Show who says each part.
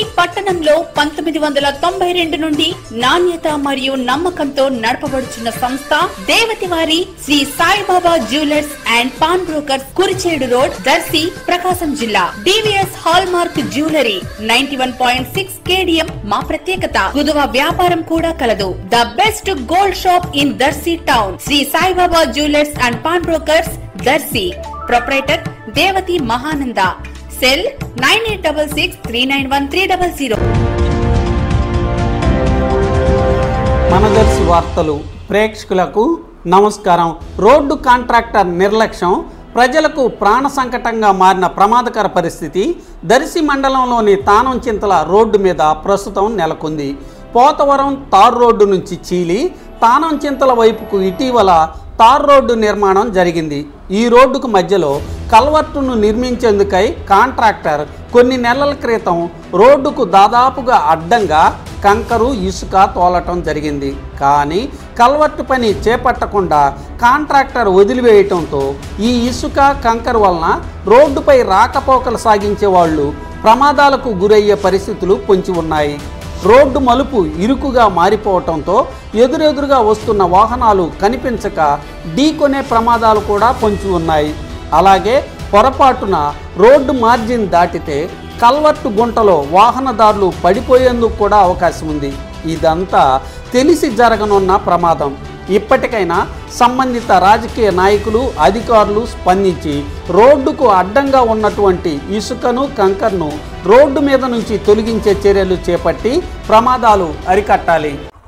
Speaker 1: పట్టణంలో పంతొమ్మిది వందల తొంభై రెండు నుండి నాణ్యత మరియు నమ్మకంతో నడపబడుచున్న సంస్థ దేవతివారి Shri Saibaba jewellers and pawn brokers Kurichedu road Darsi Prakasam జిల్లా DVS hallmark jewellery ninety one point six KDM మా ప్రత్యేకత కుదువ వ్యాపారం కూడా కలదు the best gold shop in Darsi town Shri Saibaba jewellers and pawn brokers Darsi proprietor Devathi Mahananda cell nine eight double six three nine one three double zero
Speaker 2: మనదర్శి వార్తలు ప్రేక్షకులకు నమస్కారం రోడ్డు కాంట్రాక్టర్ నిర్లక్ష్యం ప్రజలకు ప్రాణ సంకటంగా మారిన ప్రమాదకర పరిస్థితి దర్శి మండలంలోని తానం చింతల రోడ్డు మీద ప్రస్తుతం నెలకొంది పోతవరం తార్ రోడ్డు నుంచి చీలి తానం చింతల వైపుకు ఇటీవల తార్ రోడ్డు నిర్మాణం జరిగింది ఈ రోడ్డుకు మధ్యలో కల్వర్టును నిర్మించేందుకై కాంట్రాక్టర్ కొన్ని నెలల క్రితం రోడ్డుకు దాదాపుగా అడ్డంగా కంకరు ఇసుక తోలటం జరిగింది కానీ కల్వర్టు పని చేపట్టకుండా కాంట్రాక్టర్ వదిలివేయటంతో ఈ ఇసుక కంకర వలన రోడ్డుపై రాకపోకలు సాగించే వాళ్ళు ప్రమాదాలకు గురయ్యే పరిస్థితులు పొంచి ఉన్నాయి రోడ్డు మలుపు ఇరుకుగా మారిపోవటంతో ఎదురెదురుగా వస్తున్న వాహనాలు కనిపించక ఢీకొనే ప్రమాదాలు కూడా పొంచి ఉన్నాయి అలాగే పొరపాటున రోడ్డు మార్జిన్ దాటితే కల్వర్టు గుంటలో వాహనదారులు పడిపోయేందుకు కూడా అవకాశం ఉంది ఇదంతా తెలిసి జరగనున్న ప్రమాదం ఇప్పటికైనా సంబంధిత రాజకీయ నాయకులు అధికారులు స్పందించి రోడ్డుకు అడ్డంగా ఉన్నటువంటి ఇసుకను కంకర్ను రోడ్డు మీద నుంచి తొలగించే చర్యలు చేపట్టి ప్రమాదాలు అరికట్టాలి